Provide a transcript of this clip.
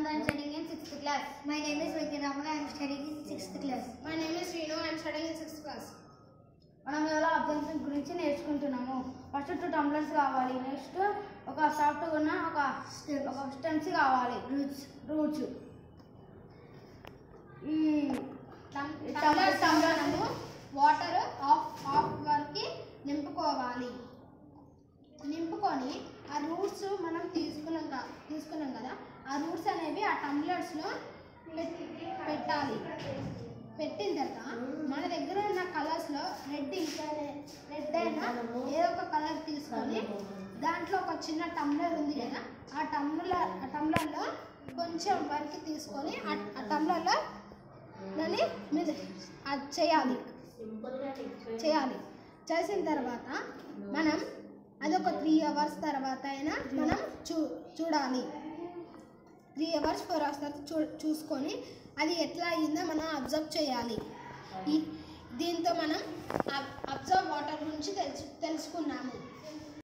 I am studying in 6th class. My name is Venkatramana. I am studying in 6th class. My name is Renu. I am studying in sixth class. మనం ఇలా observation గురించి నేర్చుకుంటున్నాము first two tumblers కావాలి next ఒక soft ఉన్న ఒక ఒక stems కావాలి రూట్స్ రూట్స్ ఈ టమ్- ఈ టంబ్లర్ టంబ్లర్ టంబ్లర్ను వాటర్ హాఫ్ హాఫ్ వరకు నింపుకోవాలి నింపుకొని ఆ రూట్స్ మనం తీసుకున్నాం కా- తీసుకున్నాం కదా ఆ రూట్స్ అనేవి ఆ టంబ్లర్స్లో పెట్టాలి పెట్టిన తర్వాత మన దగ్గర ఉన్న కలర్స్లో రెడ్ ఇంకా రెడ్ అయినా ఏదో ఒక కలర్ తీసుకొని దాంట్లో ఒక చిన్న టంబ్లర్ ఉంది కదా ఆ టంబ్లర్ ఆ టంబ్లర్లో కొంచెం వరకు తీసుకొని ఆ ఆ టంబ్లర్లో దాన్ని మీద అది చేయాలి చేయాలి చేసిన తర్వాత మనం అది ఒక త్రీ అవర్స్ తర్వాత అయినా మనం చూ చూడాలి త్రీ అవర్స్ ఫోర్ అవర్స్ తర్వాత చూ చూసుకొని అది ఎట్లా అయిందో మనం అబ్జర్వ్ చేయాలి ఈ దీంతో మనం అబ్జర్వ్ వాటర్ గురించి తెలుసు తెలుసుకున్నాము